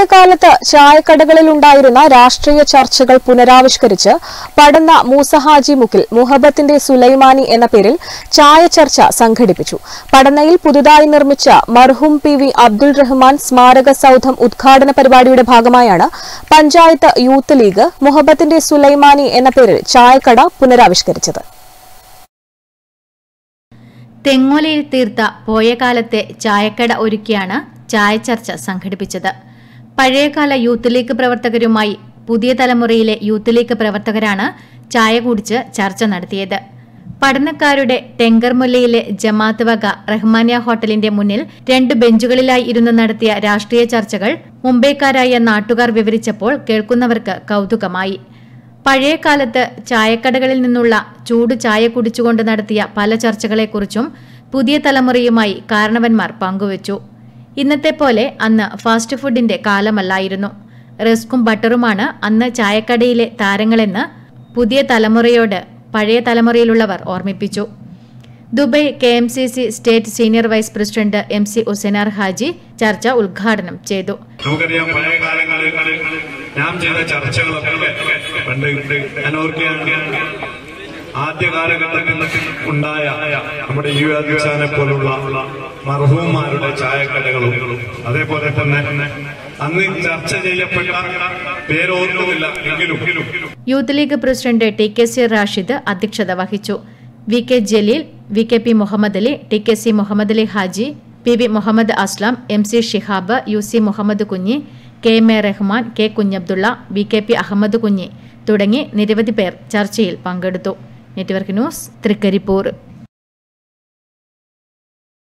പഴയകാലത്ത് ചായക്കടകളിൽ ഉണ്ടായിരുന്ന രാഷ്ട്രീയ ചർച്ചകൾ പുനരാവിഷ്കരിച്ച് പടന്ന മൂസഹാജി മുക്കിൽ മുഹബത്തിന്റെ സുലൈമാനി എന്ന പേരിൽ ചായ ചർച്ച സംഘടിപ്പിച്ചു പടന്നയിൽ പുതുതായി നിർമ്മിച്ച മർഹൂം പി വി അബ്ദുൾ റഹ്മാൻ സ്മാരക സൌധം ഉദ്ഘാടന പരിപാടിയുടെ ഭാഗമായാണ് പഞ്ചായത്ത് യൂത്ത് ലീഗ് മുഹബത്തിന്റെ സുലൈമാനി എന്ന പേരിൽ ചായക്കട പുനരാവിഷ്കരിച്ചത് തെങ്ങോലയിൽ തീർത്ത പോയ കാലത്തെ ചായക്കട ഒരുക്കിയാണ് ചായച്ചർച്ച സംഘടിപ്പിച്ചത് പഴയകാല യൂത്ത് ലീഗ് പ്രവർത്തകരുമായി പുതിയ തലമുറയിലെ യൂത്ത് ലീഗ് പ്രവർത്തകരാണ് ചായ കുടിച്ച് ചർച്ച നടത്തിയത് പഠനക്കാരുടെ ടെങ്കർമുല്ലയിലെ ജമാത്ത് വക റഹ്മാനിയ ഹോട്ടലിന്റെ മുന്നിൽ രണ്ട് ബെഞ്ചുകളിലായി ഇരുന്ന് നടത്തിയ രാഷ്ട്രീയ ചർച്ചകൾ മുംബൈക്കാരായ നാട്ടുകാർ വിവരിച്ചപ്പോൾ കേൾക്കുന്നവർക്ക് കൗതുകമായി പഴയ കാലത്ത് ചായക്കടകളിൽ നിന്നുള്ള ചൂട് ചായ കുടിച്ചുകൊണ്ട് നടത്തിയ പല ചർച്ചകളെക്കുറിച്ചും പുതിയ തലമുറയുമായി കാരണവന്മാർ പങ്കുവച്ചു ഇന്നത്തെ പോലെ അന്ന് ഫാസ്റ്റ് ഫുഡിന്റെ കാലമല്ലായിരുന്നു റിസ്ക്കും ബട്ടറുമാണ് അന്ന് ചായക്കടയിലെ താരങ്ങളെന്ന് പുതിയ തലമുറയോട് പഴയ തലമുറയിലുള്ളവർ ഓർമ്മിപ്പിച്ചു Dubai K M C C state senior vice president M C Usainar Haji ചർച്ച ഉദ്ഘാടനം ചെയ്തു നമുക്കറിയാം പഴയ കാലങ്ങളിൽ ഞാൻ ചെയ്ത ചർച്ചകളൊക്കെ പണ്ട് ഞാൻ ഓർക്കുകയാണ് ആദ്യ കാലഘട്ടത്തിൽ ഉണ്ടായ നമ്മുടെ യു അധ്യക്ഷനെ പോലുള്ള മർഹൂമാരുടെ ചായക്കടകളും അതേപോലെ തന്നെ അന്ന് ചർച്ച ചെയ്യപ്പെട്ട പേരോർക്കുന്നില്ല എങ്കിലും Youth League president T K C Rashid അധ്യക്ഷത വഹിച്ചു V K Jaleel V K P Muhammad Ali T K C Muhammad Ali Haji P V Muhammad Aslam M C Shihab U C Muhammad Kunhi K M A Rahman K Kunhabdulla V K P Ahmed Kunhi തുടങ്ങി നിരവധി പേർ ചർച്ചയിൽ പങ്കെടുത്തു നെറ്റ്വർക്ക് ന്യൂസ് തൃക്കരിപ്പൂർ